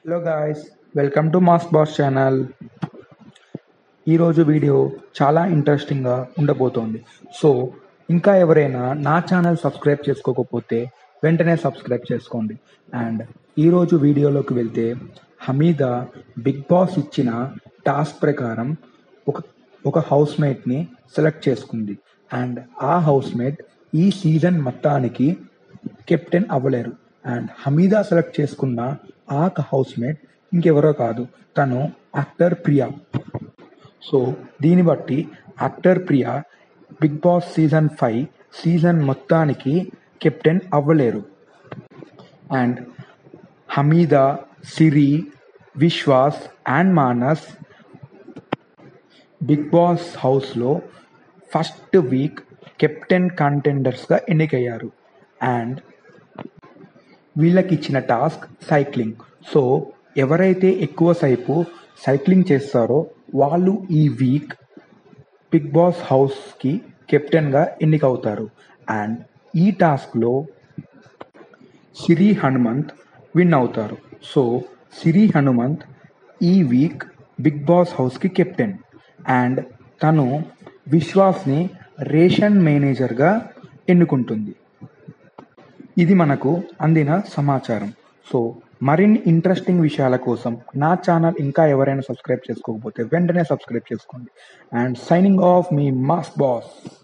hello guys welcome to Mass Boss channel ఈరోజు video చాలా ఇంట్రెస్టింగ్గా ఉండబోతోంది సో ఇంకా ఎవరైనా నా ఛానల్ సబ్స్క్రైబ్ చేసుకోకపోతే వెంటనే సబ్స్క్రైబ్ చేసుకోండి అండ్ ఈరోజు వీడియోలోకి వెళ్తే హమీద బిగ్ బాస్ ఇచ్చిన టాస్క్ ప్రకారం ఒక ఒక హౌస్ మేట్ని సెలెక్ట్ చేసుకుంది అండ్ ఆ హౌస్ మేట్ ఈ సీజన్ మొత్తానికి కెప్టెన్ అవ్వలేరు అండ్ హమీదా సెలెక్ట్ చేసుకున్న ఆ హౌస్ మేట్ ఇంకెవరో కాదు తను యాక్టర్ ప్రియా సో దీన్ని బట్టి actor Priya Bigg Boss season five season మొత్తానికి కెప్టెన్ అవ్వలేరు and Hameeda Siri Vishwas and Manas Bigg Boss హౌస్లో ఫస్ట్ వీక్ కెప్టెన్ కంటెండర్స్గా ఎన్నికయ్యారు అండ్ వీళ్ళకి ఇచ్చిన టాస్క్ సైక్లింగ్ సో ఎవరైతే ఎక్కువ సేపు సైక్లింగ్ చేస్తారో వాళ్ళు ఈ వీక్ బిగ్ బాస్ హౌస్కి కెప్టెన్గా ఎన్నికవుతారు అండ్ ఈ టాస్క్లో సిరి హనుమంత్ విన్ అవుతారు సో సిరి హనుమంత్ ఈ వీక్ బిగ్ బాస్ హౌస్కి కెప్టెన్ అండ్ తను విశ్వాస్ని రేషన్ మేనేజర్గా ఎన్నుకుంటుంది ఇది మనకు అందిన సమాచారం సో మరిన్ని ఇంట్రెస్టింగ్ విషయాల కోసం నా ఛానల్ ఇంకా ఎవరైనా సబ్స్క్రైబ్ చేసుకోకపోతే వెంటనే సబ్స్క్రైబ్ చేసుకోండి అండ్ సైనింగ్ ఆఫ్ మీ మాస్ బాస్